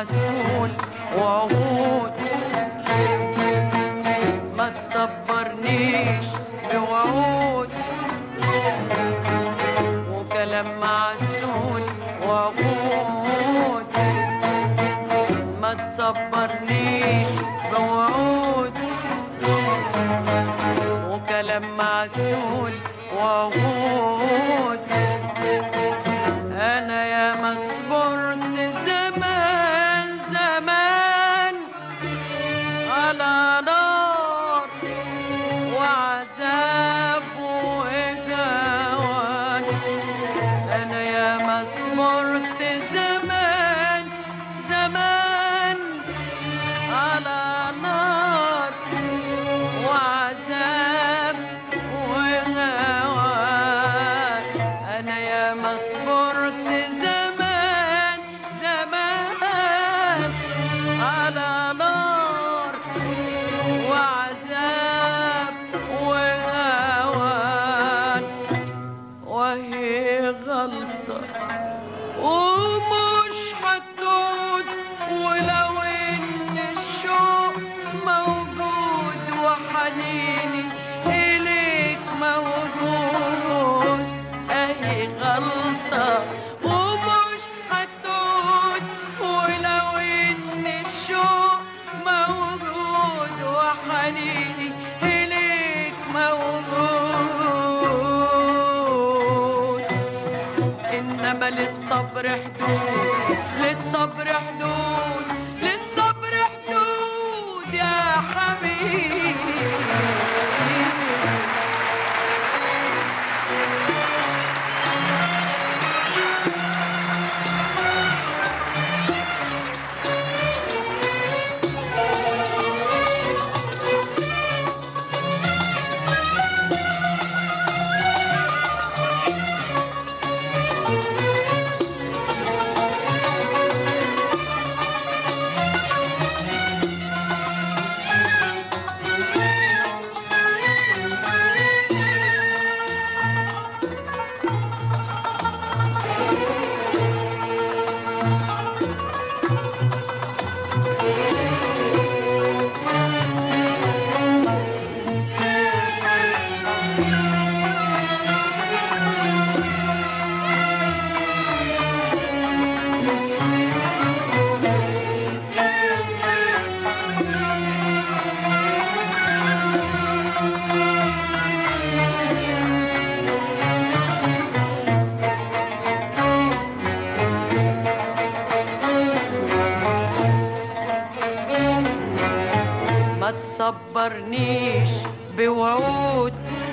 معسول وعهود ما تصبرنيش بوعود وكلام معسول وعهود ما تصبرنيش بوعود وكلام معسول وعهود انا يا ما صبرت زمان زمان على نار وعذاب وهوان انا يا ما صبرت زمان زمان على نار وعذاب وهوان انا يا ما صبرت زمان زمان على نار وعذاب وهوان وهي غلطة ومش هتعود ولو ان الشوق موجود وحنيني اليك موجود اهي غلطة ومش هتعود ولو ان الشوق موجود وحنيني اليك موجود انما للصبر حدود للصبر حدود للصبر حدود يا حبيبي ما تصبرنيش بوعود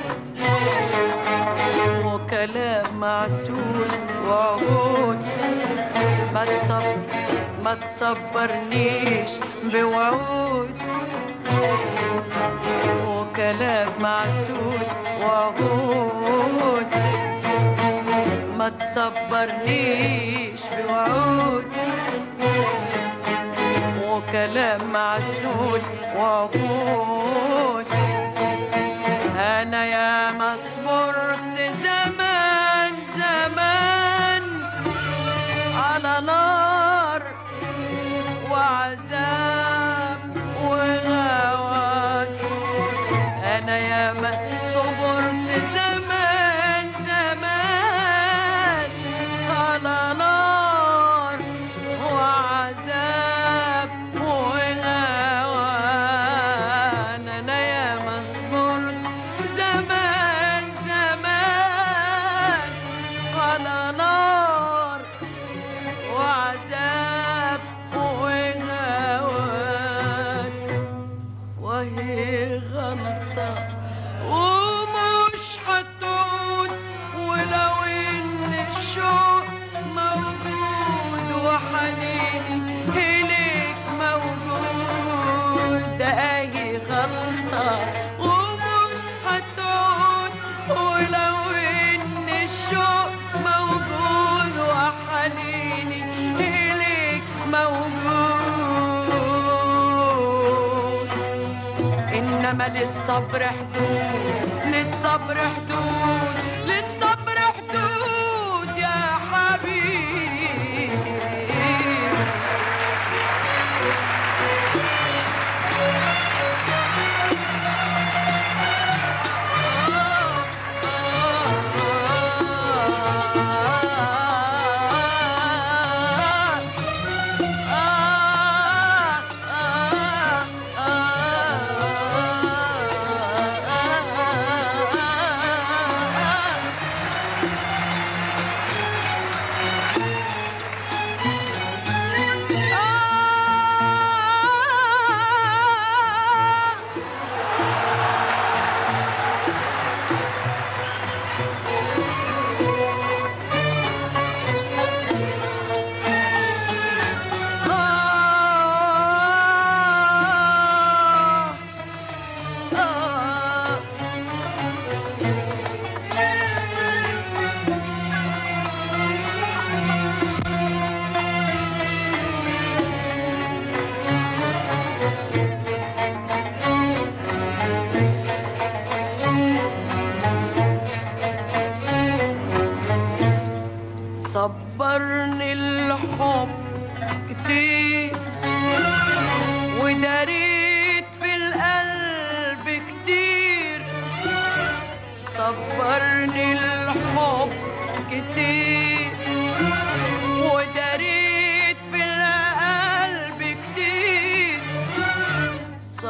وكلام معسول وعهود ما تصب ما تصبرنيش بوعود وكلام معسول وعهود ما تصبرنيش بوعود وكلام معسول وعهود انا يا ما صبرت زمان زمان على نار وعذاب وغوان انا يا ما صبرت زمان زمان على نار وعذاب وغوان انا يا ما صبرت زمان زمان على نار وعذاب وغوان وهي غلطة ومش هتعود ولو ان الشوق موجود وحنيني إليك موجود اهي غلطة ومش هتعود ولو ان الشوق موجود وحنيني إليك موجود إنما للصبر حدود للصبر حدود للصبر حدود يا حبيبي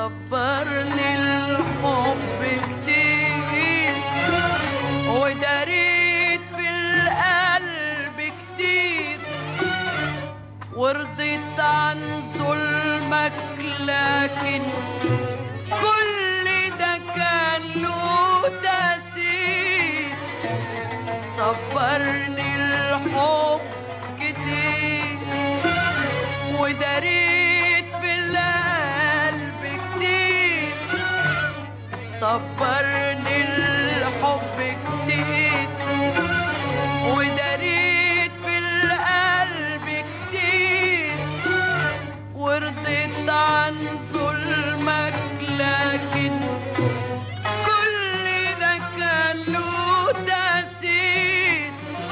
صبرني الحب كتير وداريت في القلب كتير ورضيت عن ظلمك لكن كل ده كان له تأثير صبرني الحب كتير وداريت في القلب كتير صبرني الحب كتير وداريت في القلب كتير ورضيت عن ظلمك لكن كل ده كان له تأثير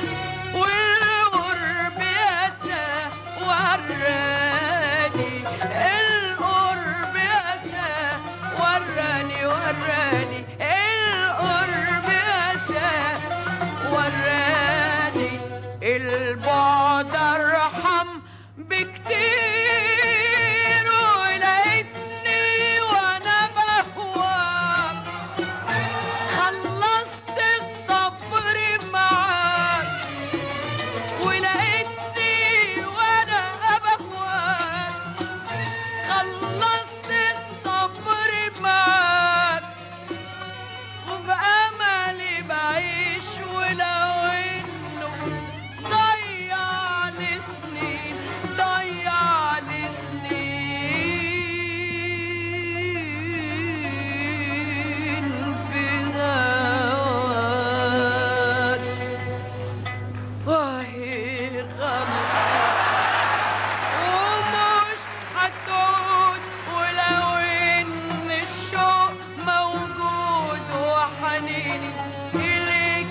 والقرب يسى وراني القرب يسى وراني وراني القرب يسى وراني البعد ارحم بكتير ولقيتني وانا بهواك خلصت الصبر معاك ولقيتني وانا بهواك خلصت الصبر معاك وبأملي بعيش ولو انه ضيع لي سنين ضيع لي سنين في هواك وهي غلط ومش هتعود ولو ان الشوق موجود وحنيني اليك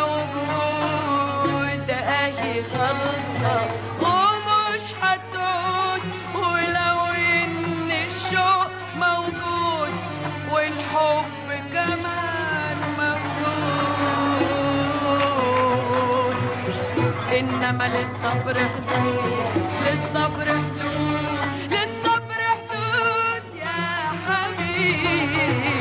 موجود اهي غلطة ومش هتعود ولو ان الشوق موجود والحب كمان موجود انما للصبر حدود للصبر حدود للصبر حدود يا حبيبي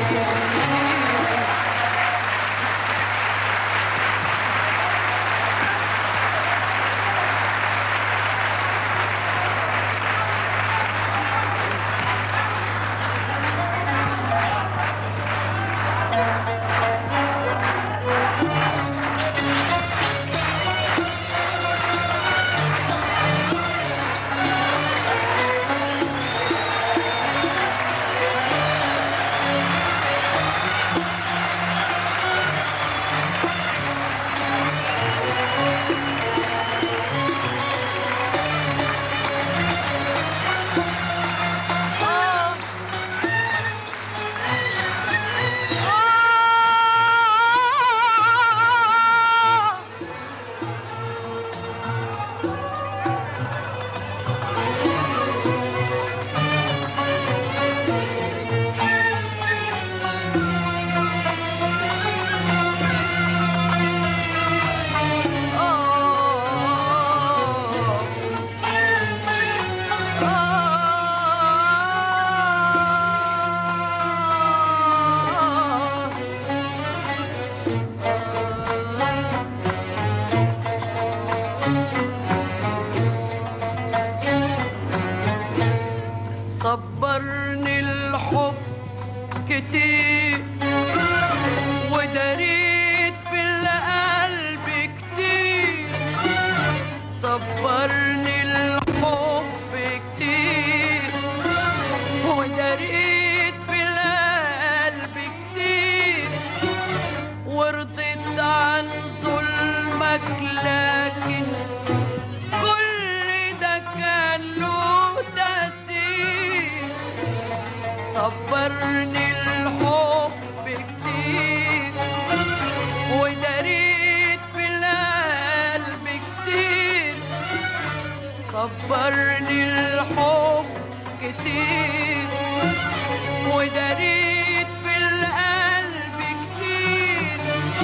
آه آه آه صبرني الحب كتير وداريت في القلب كتير صبرني الحب كتير وداريت في القلب كتير ورضيت عن ظلمك لكن كل ده كان له تأثير صبرني الحب كتير وداريت في القلب كتير صبرني الحب كتير وداريت في القلب كتير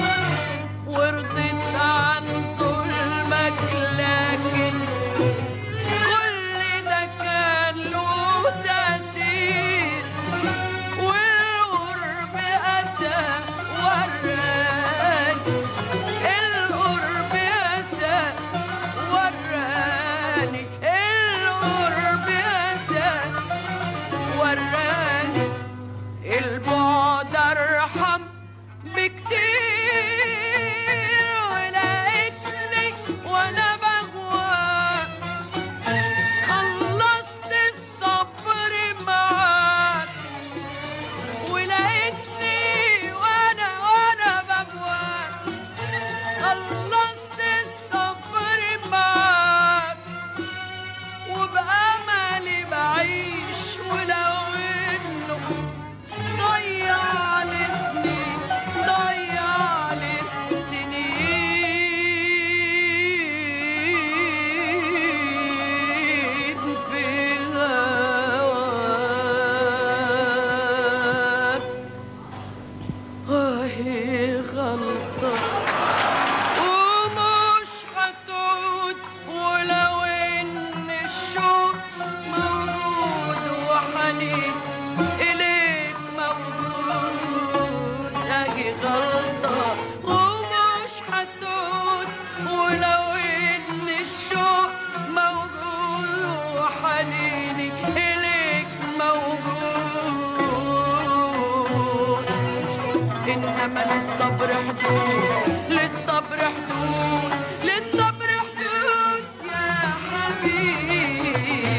ورضيت عن ظلمك لكن كل ده كان له تأثير وراني البعد ارحم بكتير ولقيتني وانا بغواك خلصت الصبر معاك ولقيتني وانا وانا بغواك خلصت الصبر معاك وبأملي بعيش ولو انه ضيع لي سنين ضيع لي سنين في هواك وهي غلطة ومش هتعود ولو ان الشوق موجود وحنين اليك موجود اهي غلطة ومش هتعود ولو ان الشوق موجود وحنيني اليك موجود انما للصبر حدود للصبر حدود للصبر حدود يا حبيبي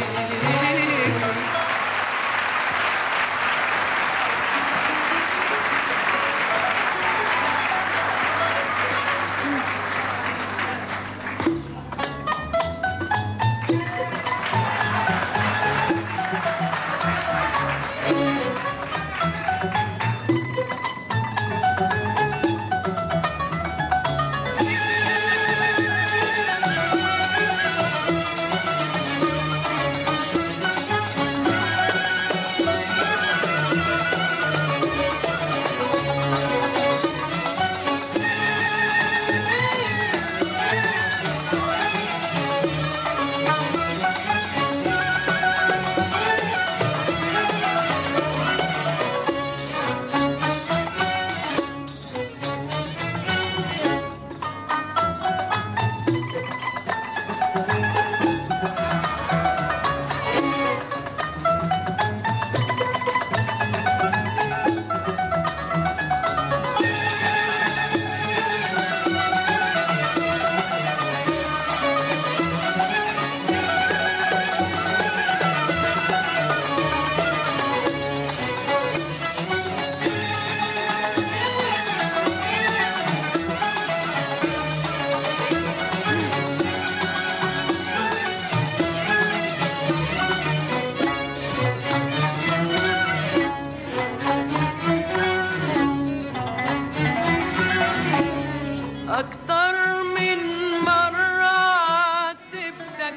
أكتر من مرة عاتبتك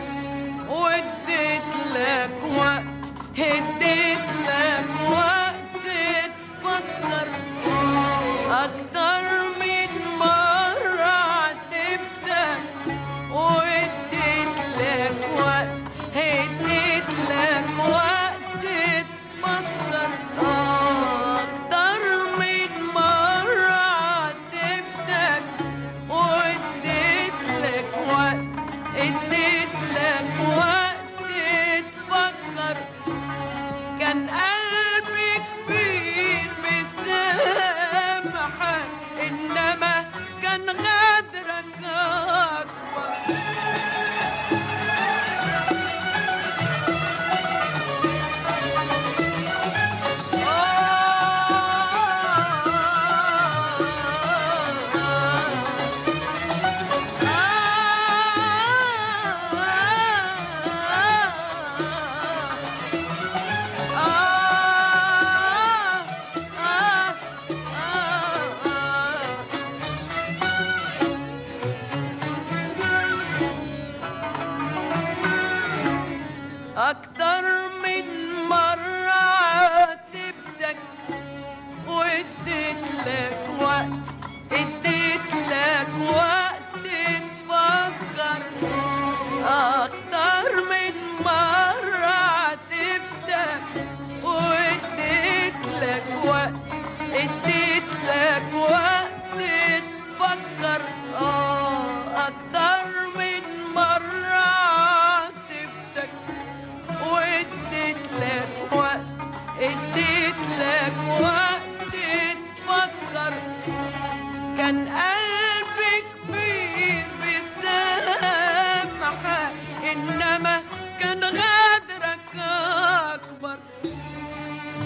واديت لك وقت هديت لك وقت تفكر أكتر من مرة عاتبتك واديت لك وقت هديت لك وقت تفكر أكتر من مرة عاتبتك واديت لك وقت اديت لك وقت تفكر كان قلبي كبير بسامحك انما كان غدرك اكبر آه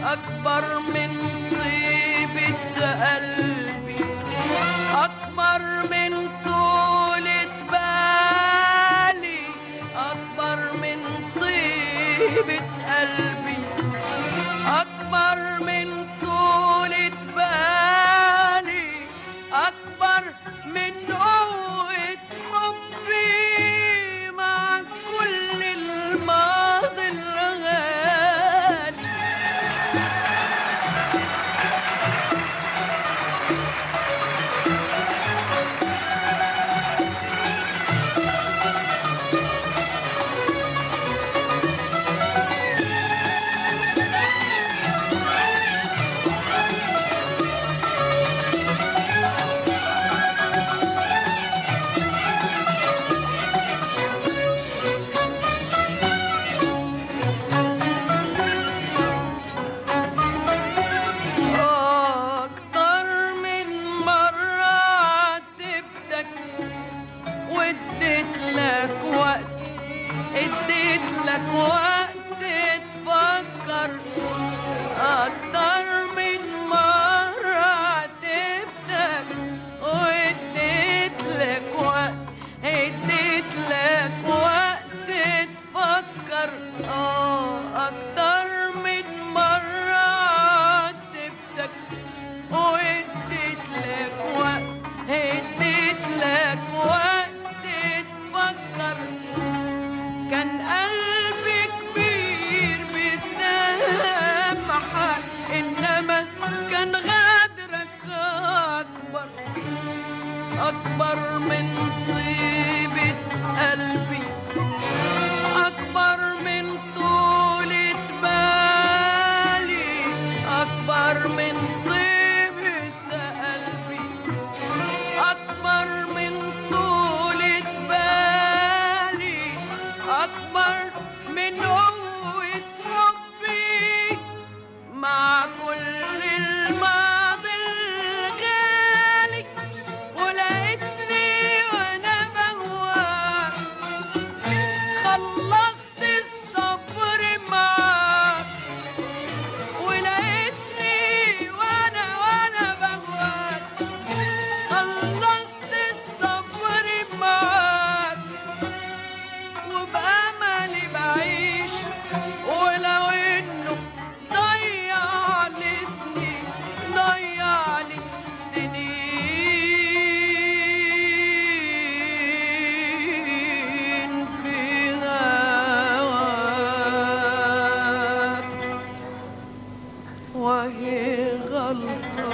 أكبر من طيبة قلبي أكبر من طولة بالي أكبر من طيبة قلبي أكبر من طولة بالي أكبر من قوة حبي مع كل الماضي الغالي أكتر من مرة عاتبتك واديت لك وقت اديت لك وقت تفكر أكتر من مرة عاتبتك واديت لك وقت اديت لك وقت تفكر اه أكتر من مرة عاتبتك واديت لك وقت اديت لك وقت تفكر كان قلبي كبير بيسامحك انما كان غدرك اكبر اكبر من طيبة قلبي اكبر من طولة بالي اكبر من طيبة قلبي أكبر من طولة بالي أكبر من قوة حبي مع كل الماضي الغالي ولقيتني وأنا بهواك خلصت الصبر معاك ولقيتني وأنا وأنا بهواك خلصت الصبر معاك وبأملي بعيش ولو إنه ضيع لي سنين ضيع لي سنين في هواك وهي غلطة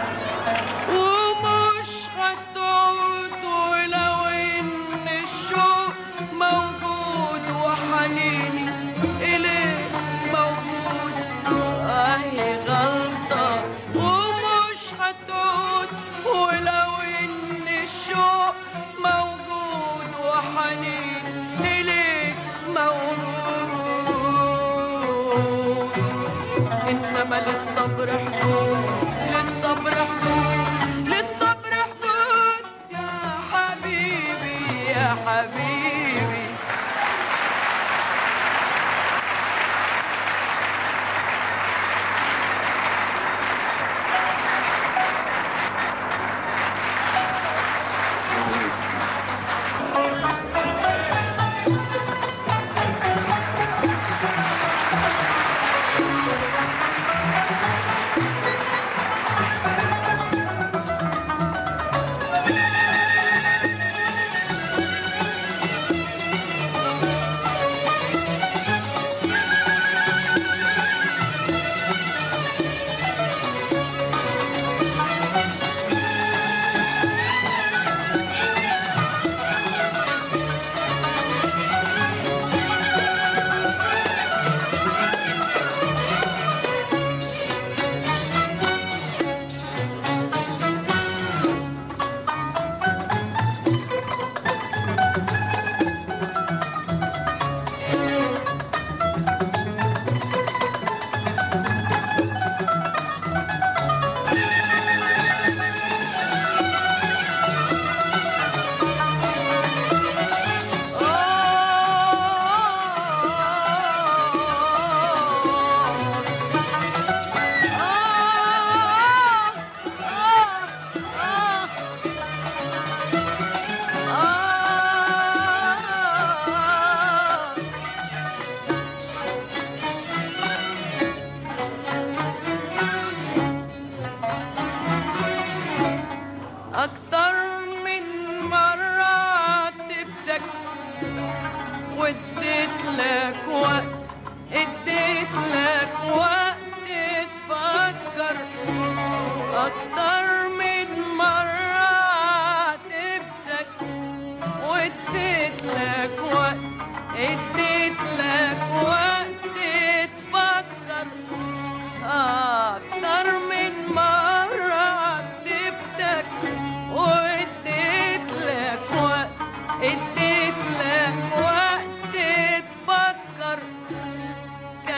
ومش هتعود ولو ان الشوق موجود وحنيني اليك موجود اهي غلطة ومش هتعود ولو ان الشوق موجود وحنيني اليك موجود انما للصبر حدود للصبر حدود للصبر حدود يا حبيبي يا حبيبي Thank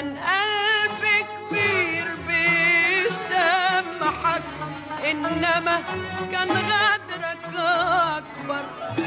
كان قلبي كبير بيسامحك إنما كان غدرك أكبر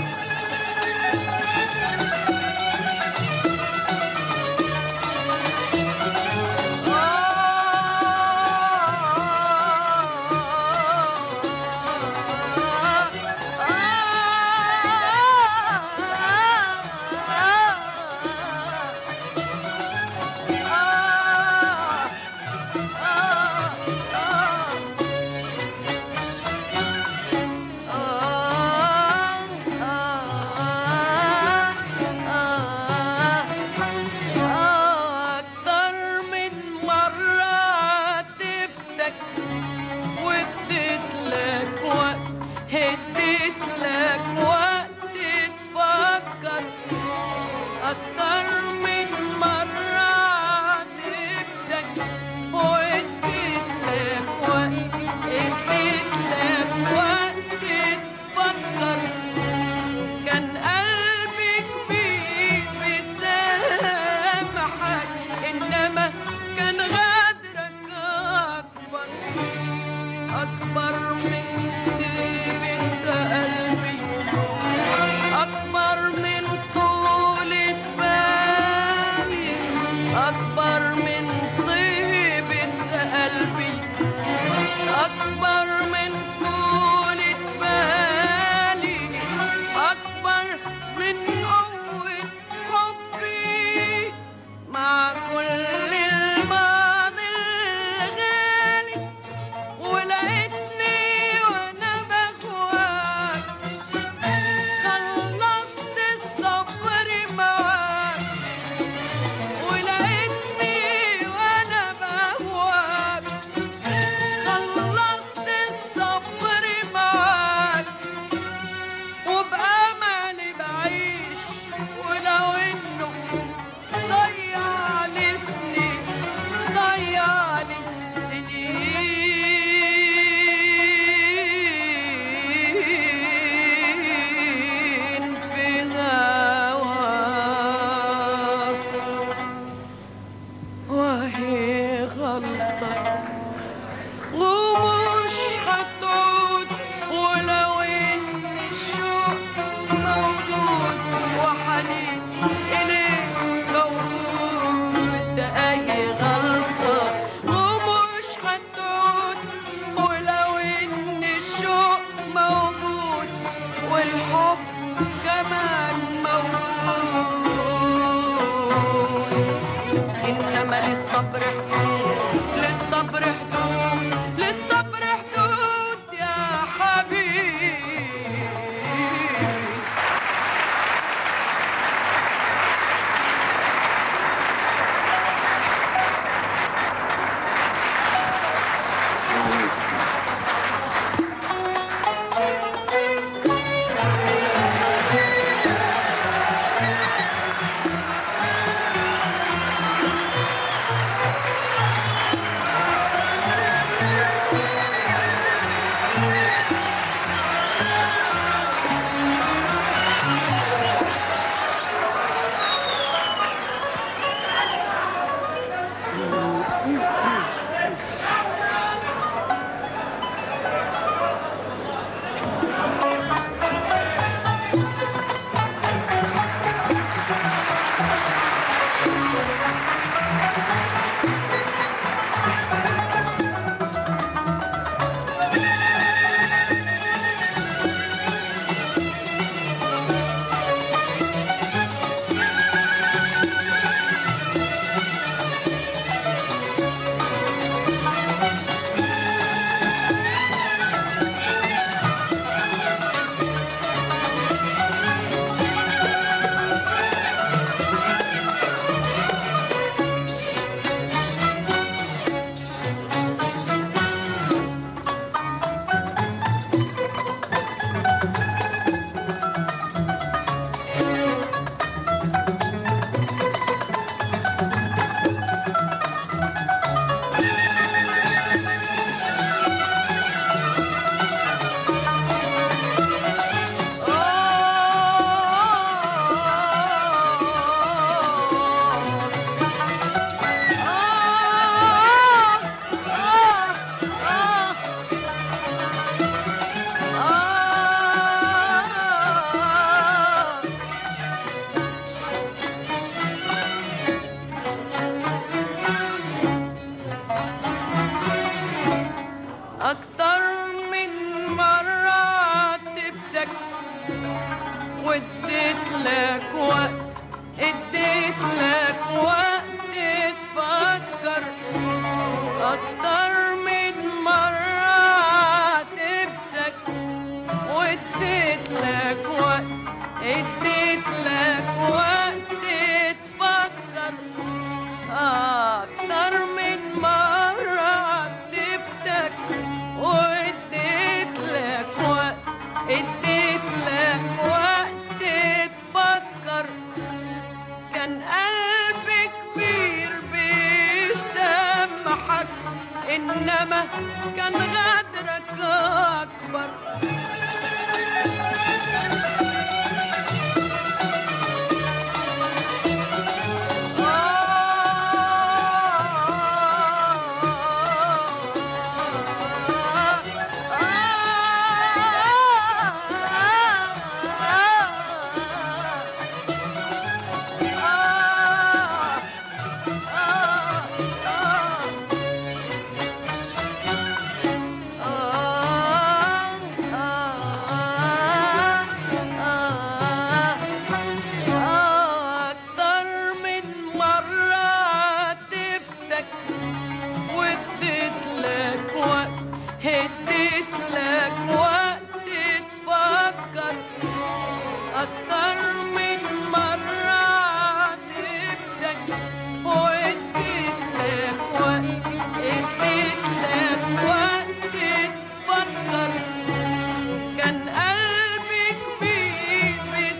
أكتر من مرة عاتبتك واديت لك وقت هديت لك وقت تفكر أكتر من مرة عاتبتك واديت لك وقت اديت لك وقت تفكر كان قلبي كبير بيسامحك إنما كان غدرك أكبر أكبر من طيبة قلبي أكبر من طولة بالي أكبر من طيبة قلبي أكبر من طولة بالي أكبر من قوة حبي مع كل الماضي الغالي ولقيتني وأنا بهواك خلصت الصبر معاك ولقيتني وأنا بهواك خلصت الصبر معاك وبأملي بعيش ولو إنه ضيع لي سنين ضيع لي سنين في هواك وهي غلطة ومش هتعود ولو ان الشوق موجود وحنين اليك موجود ده اي غلطة ومش هتعود ولو ان الشوق موجود والحب كمان موجود إنما للصبر حدود للصبر حدود للصبر حدود يا حبيبي Thank إنما كان غدرك أكبر أكتر من مرة عاتبتك واديت لك وقت هديت لك وقت تفكر أكتر من مرة عاتبتك واديت لك وقت اديت لك وقت تفكر كان قلبي كبير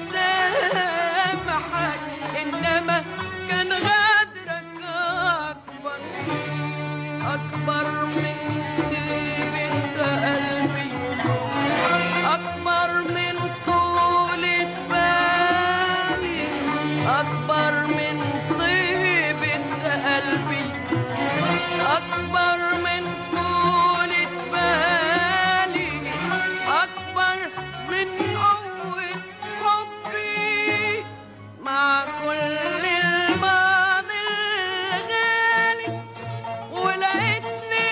بيسامحك إنما كان غدرك أكبر أكبر من طيبة قلبي أكبر من طولة بالي أكبر من طيبة قلبي أكبر من طولة بالي أكبر من قوة حبي مع كل الماضي الغالي ولقيتني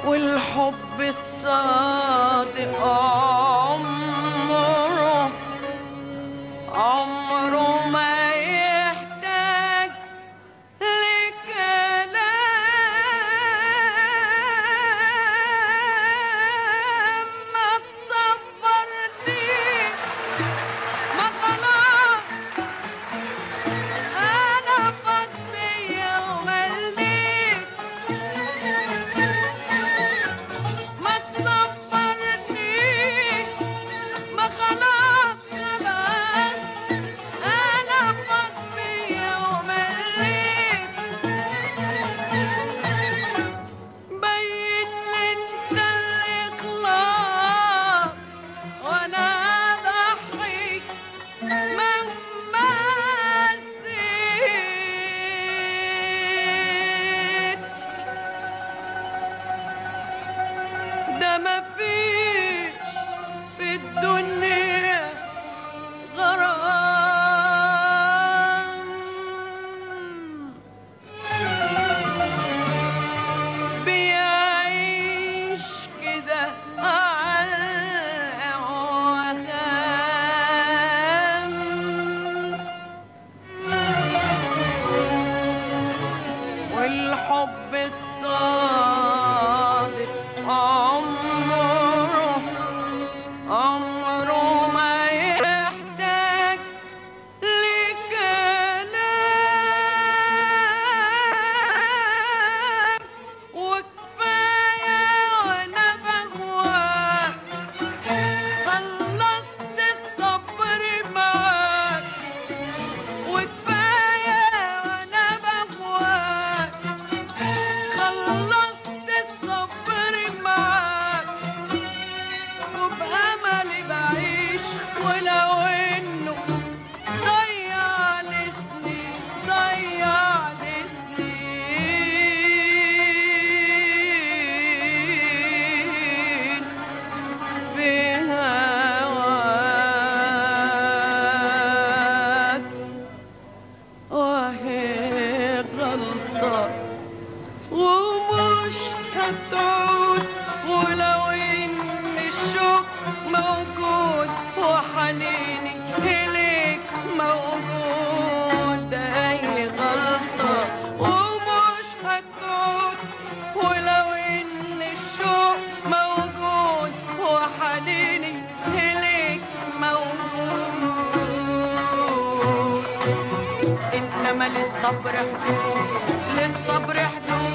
والحب الصادق عمره عمره ما يحتاج لكلام ما تصبرنيش ما خلاص انا فاض بيا ومليت ما تصبرنيش ما خلاص خلاص انا فاض بيا ومليت بين انت الاخلاص وانا اضحي مهما حسيت ده مفيش في الدنيا غرام بيعيش كده على وهام والحب الصادق عمره عمره ما يحتاج لكلام وكفاية وأنا بهواك خلصت الصبر معاك وكفاية وأنا بهواك خلصت الصبر معاك وبأملي بعيش ولو إنه ضيع لي سنين ضيع لي سنين في هواك وهي غلطة ومش هتعود ولو ان الشوق موجود وحنيني اليك موجود اي غلطة ومش هتعود ولو ان الشوق موجود وحنيني اليك موجود انما للصبر حدود للصبر حدود